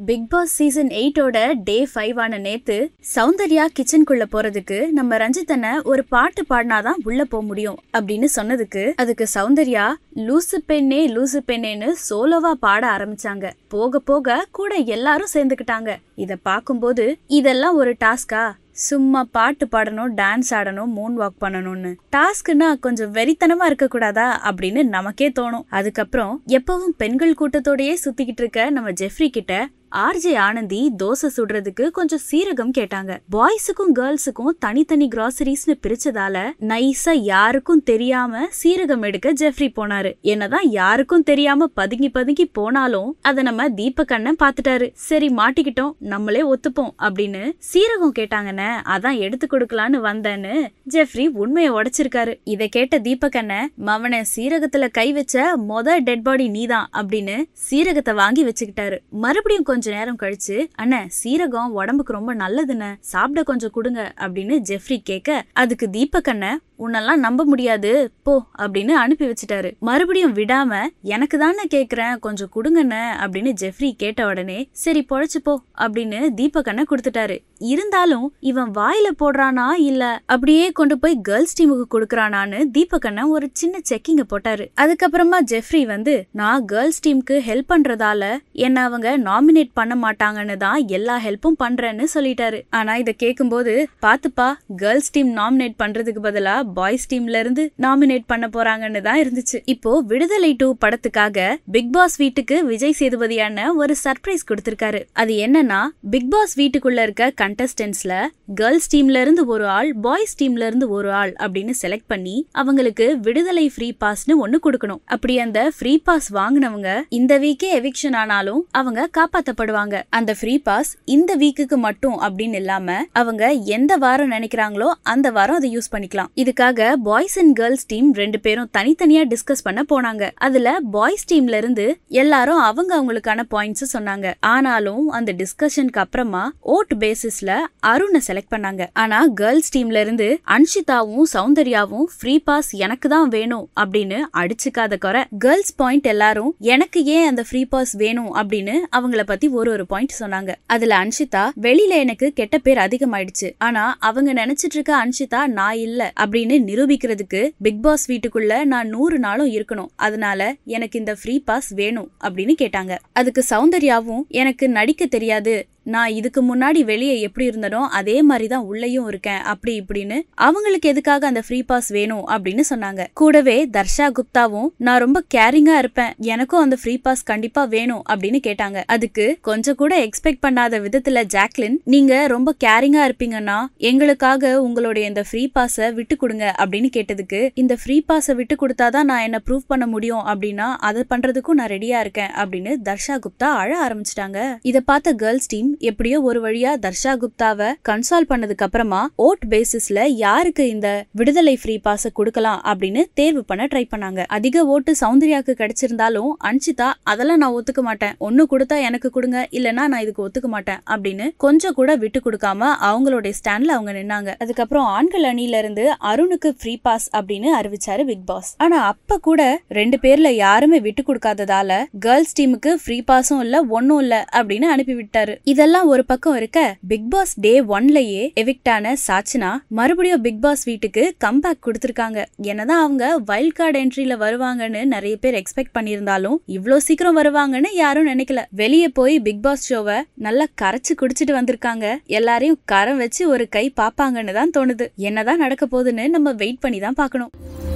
big Boss season எயிட்டோட day five ஆன நேத்து சௌந்தர்யா கிச்சனுக்குள்ள போறதுக்கு நம்ம ரஞ்சித்தனை ஒரு பாட்டு பாடினாதான் உள்ள போக முடியும் அப்படின்னு சொன்னதுக்கு அதுக்கு சௌந்தர்யா லூசு பெண்ணே லூசு பெண்ணேன்னு சோலோவா பாட ஆரம்பிச்சாங்க போக போக கூட எல்லாரும் சேர்ந்துக்கிட்டாங்க இத பாக்கும்போது இதெல்லாம் ஒரு டாஸ்கா சும்மா பாட்டு பாடணும் டான்ஸ் ஆடணும் மூன் வாக் பண்ணணும்னு டாஸ்க்னா கொஞ்சம் வெறித்தனமா இருக்க கூடாதா அப்படின்னு நமக்கே தோணும் அதுக்கப்புறம் எப்பவும் பெண்கள் கூட்டத்தோடயே சுத்திக்கிட்டு இருக்க நம்ம ஜெஃப்ரி கிட்ட ஆர்ஜே ஆனந்தி தோசை சுடுறதுக்கு கொஞ்சம் சீரகம் கேட்டாங்க பாய்ஸுக்கும் கேர்ள்ஸுக்கும் தனித்தனி கிராசரிஸ்னு பிரிச்சதால நைஸா யாருக்கும் தெரியாம சீரகம் எடுக்க ஜெஃப்ரி போனாரு என்னதான் யாருக்கும் தெரியாம பதுங்கி பதுங்கி போனாலும் அத நம்ம தீபக் அண்ணன் பாத்துட்டாரு சரி மாட்டிக்கிட்டோம் நம்மளே ஒத்துப்போம் அப்படின்னு சீரகம் கேட்டாங்கன்னு அதான் எடுத்து கொடுக்கலான்னு வந்தேன்னு ஜெஃப்ரி உண்மையை உடைச்சிருக்காரு இத கேட்ட தீபக் அண்ணன் மவன சீரகத்துல கை வச்ச மொத டெட் பாடி நீதான் அப்படின்னு சீரகத்தை வாங்கி வச்சுக்கிட்டாரு மறுபடியும் கொஞ்ச நேரம் கழிச்சு அண்ணன் சீரகம் உடம்புக்கு ரொம்ப நல்லதுண்ணே சாப்பிட கொஞ்சம் கொடுங்க அப்படின்னு ஜெஃப்ரி கேட்க அதுக்கு தீபக் அண்ணன் உன்னெல்லாம் நம்ப முடியாது போ அப்படின்னு அனுப்பி வச்சுட்டாரு மறுபடியும் விடாம எனக்கு தானே கேக்குறேன் கொஞ்சம் கொடுங்கண்ணே அப்படின்னு ஜெஃப்ரி கேட்ட உடனே சரி பொழைச்சு போ அப்படின்னு தீபக் அண்ணன் கொடுத்துட்டாரு இருந்தாலும் இவன் வாயில போடுறானா இல்ல அப்படியே கொண்டு போய் கேர்ள்ஸ் டீமுக்கு கொடுக்கறானான்னு தீபக் அண்ணன் ஒரு சின்ன செக்கிங்க போட்டாரு அதுக்கப்புறமா ஜெஃப்ரி வந்து நான் கேர்ள்ஸ் டீமுக்கு ஹெல்ப் பண்றதால என்ன அவங்க நாமினேட் பண்ண மாட்டாங்கன்னு தான் எல்லா ஹெல்ப்பும் பண்றேன்னு சொல்லிட்டாரு ஆனா இத கேக்கும்போது பாத்துப்பா கேர்ள்ஸ் டீம் நாமினேட் பண்றதுக்கு பதிலா பாய்ஸ் டீம்ல இருந்து நாமினேட் பண்ண போறாங்கன்னு தான் இருந்துச்சு இப்போ விடுதலை டூ படத்துக்காக பிக் பாஸ் வீட்டுக்கு விஜய் சேதுபதியான ஒரு சர்ப்ரைஸ் கொடுத்திருக்காரு அது என்னன்னா பிக் பாஸ் வீட்டுக்குள்ள இருக்க கண்டஸ்டன்ஸ்ல கேர்ள்ஸ் டீம்ல இருந்து ஒரு ஆள் பாய்ஸ் டீம்ல இருந்து ஒரு ஆள் அப்படின்னு செலக்ட் பண்ணி அவங்களுக்கு விடுதலை ஃப்ரீ பாஸ்னு ஒன்னு கொடுக்கணும் அப்படி அந்த ஃப்ரீ பாஸ் வாங்கினவங்க இந்த வீக்கே எவிக்ஷன் ஆனாலும் அவங்க காப்பாத்தப்படுவாங்க அந்த ஃப்ரீ பாஸ் இந்த வீக்குக்கு மட்டும் அப்படின்னு இல்லாம அவங்க எந்த வாரம் நினைக்கிறாங்களோ அந்த வாரம் அதை யூஸ் பண்ணிக்கலாம் இதுக்காக பாய்ஸ் அண்ட் கேர்ள்ஸ் டீம் ரெண்டு பேரும் தனித்தனியா டிஸ்கஸ் பண்ண போனாங்க அதுல பாய்ஸ் டீம்ல இருந்து எல்லாரும் அவங்க அவங்களுக்கான பாயிண்ட்ஸ் சொன்னாங்க ஆனாலும் அந்த டிஸ்கஷனுக்கு அப்புறமா ஓட் பேசிஸ்ல அருணை செலக்ட் பண்ணாங்க ஆனா கேர்ள்ஸ் டீம்ல இருந்து அன்ஷிதாவும் சௌந்தர்யாவும் ஃப்ரீ பாஸ் எனக்கு தான் வேணும் அப்படின்னு அடிச்சுக்காத குறை கேர்ள்ஸ் பாயிண்ட் எல்லாரும் எனக்கு ஏன் அந்த ஃப்ரீ பாஸ் வேணும் அப்படின்னு அவங்கள பத்தி ஒரு ஒரு பாயிண்ட் சொன்னாங்க அதுல அன்ஷிதா வெளியில எனக்கு கெட்ட பேர் அதிகமாயிடுச்சு ஆனா அவங்க நினைச்சிட்டு இருக்க அன்ஷிதா நான் இல்ல அப்படின்னு நிரூபிக்கிறதுக்கு பிக் பாஸ் வீட்டுக்குள்ள நான் நூறு நாளும் இருக்கணும் அதனால எனக்கு இந்த ஃப்ரீ பாஸ் வேணும் அப்படின்னு கேட்டாங்க அதுக்கு சௌந்தர்யாவும் எனக்கு நடிக்க தெரியாது நான் இதுக்கு முன்னாடி வெளியே எப்படி இருந்தனோ அதே மாதிரி தான் உள்ளேயும் இருக்கேன் அப்படி இப்படின்னு அவங்களுக்கு எதுக்காக அந்த ஃப்ரீ பாஸ் வேணும் அப்படின்னு சொன்னாங்க கூடவே தர்ஷா குப்தாவும் நான் ரொம்ப கேரிங்கா இருப்பேன் எனக்கும் அந்த ஃப்ரீ பாஸ் கண்டிப்பா வேணும் அப்படின்னு கேட்டாங்க அதுக்கு கொஞ்சம் கூட எக்ஸ்பெக்ட் பண்ணாத விதத்துல ஜாக்லின் நீங்க ரொம்ப கேரிங்கா இருப்பீங்கன்னா எங்களுக்காக உங்களுடைய இந்த ஃப்ரீ பாஸ விட்டு கொடுங்க அப்படின்னு கேட்டதுக்கு இந்த ஃப்ரீ பாஸ விட்டு கொடுத்தாதான் நான் என்ன ப்ரூவ் பண்ண முடியும் அப்படின்னா அதை பண்றதுக்கும் நான் ரெடியா இருக்கேன் அப்படின்னு தர்ஷா குப்தா அழ ஆரம்பிச்சிட்டாங்க இத பார்த்த கேர்ள்ஸ் டீம் எப்படியோ ஒரு வழியா தர்ஷா குப்தாவை கன்சால் பண்ணதுக்கு அப்புறமா ஓட் பேசிஸ்ல யாருக்கு இந்த விடுதலை ஃப்ரீ பாஸ கொடுக்கலாம் அப்படின்னு தேர்வு பண்ண ட்ரை பண்ணாங்க அதிக ஓட்டு சௌந்தர்யாக்கு கிடைச்சிருந்தாலும் அன்ஷிதா அதெல்லாம் நான் ஒத்துக்க மாட்டேன் ஒன்னு கொடுத்தா எனக்கு கொடுங்க இல்லனா நான் இதுக்கு ஒத்துக்க மாட்டேன் அப்படின்னு கொஞ்சம் கூட விட்டு கொடுக்காம அவங்களுடைய ஸ்டாண்ட்ல அவங்க நின்னாங்க அதுக்கப்புறம் ஆண்கள் அணியில இருந்து அருணுக்கு ஃப்ரீ பாஸ் அப்படின்னு அறிவிச்சாரு பிக் பாஸ் ஆனா அப்ப கூட ரெண்டு பேர்ல யாருமே விட்டு கொடுக்காததால கேர்ள்ஸ் டீமுக்கு ஃப்ரீ பாஸும் இல்ல ஒன்னும் இல்ல அப்படின்னு அனுப்பி விட்டாரு இதெல்லாம் ஒரு பக்கம் இருக்க பிக் பாஸ் டே ஒன்லயே எவிக்டான சாச்சினா மறுபடியும் பிக் பாஸ் வீட்டுக்கு கம்பேக் கொடுத்திருக்காங்க என்னதான் அவங்க வைல்ட் கார்டு என்ட்ரில வருவாங்கன்னு நிறைய பேர் எக்ஸ்பெக்ட் பண்ணியிருந்தாலும் இவ்ளோ சீக்கிரம் வருவாங்கன்னு யாரும் நினைக்கல வெளியே போய் பிக் பாஸ் ஷோவை நல்லா கரைச்சு குடிச்சிட்டு வந்திருக்காங்க எல்லாரையும் கரம் வச்சு ஒரு கை பாப்பாங்கன்னு தான் தோணுது என்னதான் நடக்க போகுதுன்னு நம்ம வெயிட் பண்ணி தான் பார்க்கணும்